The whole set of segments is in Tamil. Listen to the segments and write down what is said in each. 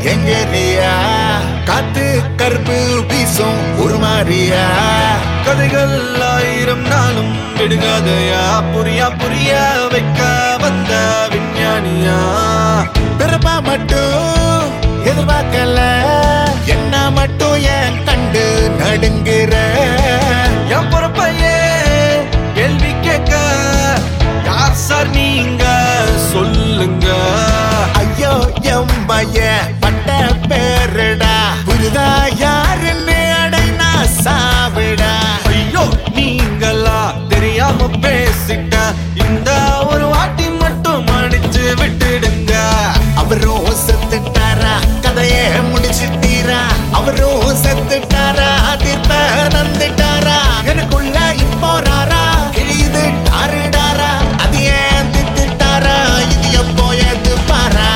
எங்கேரியா காத்து கருப்பு வீசும் ஒரு மாதிரியா கதைகள் ஆயிரம் நாளும் விடுகாதையா புரியா புரியா வைக்க வந்த விஞ்ஞானியா பிறப்பா மட்டும் எதிர்பார்க்கல என்ன மட்டும் என் கண்டு நடுங்குற என் பொறுப்பையே கேள்வி கேட்க யார் சார் நீங்க சொல்லுங்க ஐயோ எம்மைய பட்ட பேருடா புரிதா யாருன்னு அடைனா சாவிடா ஐயோ நீங்களா தெரியாம பேசிட்ட இந்த ஒரு வாட்டி மட்டும் மன்னிச்சு விட்டுடுங்க அவரும் செத்துட்டாரா கதையே முடிச்சிட்டீரா அவரும் செத்துட்டாரா தீர்ப்ப நந்துட்டாரா எனக்குள்ள இப்போ ராரா கிழியுது டாருடாரா அது ஏன் திட்டுட்டாரா இது எப்போ எது பாரா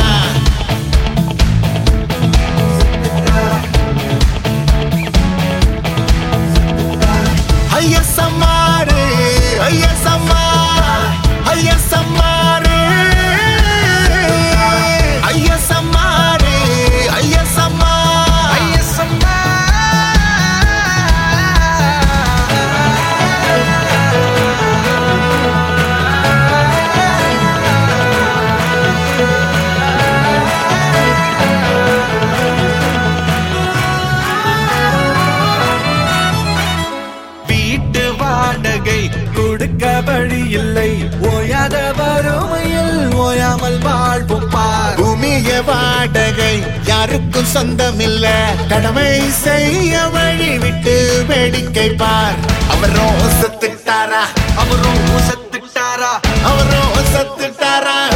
ஐயா சம்மாரு ஐயா சம்மா ஐயா சம்மாரு ஐயா சம்மாரு ஐயா சம்மா ஐயசம்மா. வீட்டு வாடகை கொடுக்க வழி இல்லை ஓயாத வறுமையில் ஓயாமல் வாழ்வோம் பார் பூமிய வாடகை யாருக்கும் சொந்தமில்ல கடமை செய்ய வழி விட்டு வேடிக்கை பார் அவரும் செத்துட்டாரா அவரும் செத்துட்டாரா அவரும் செத்துட்டாரா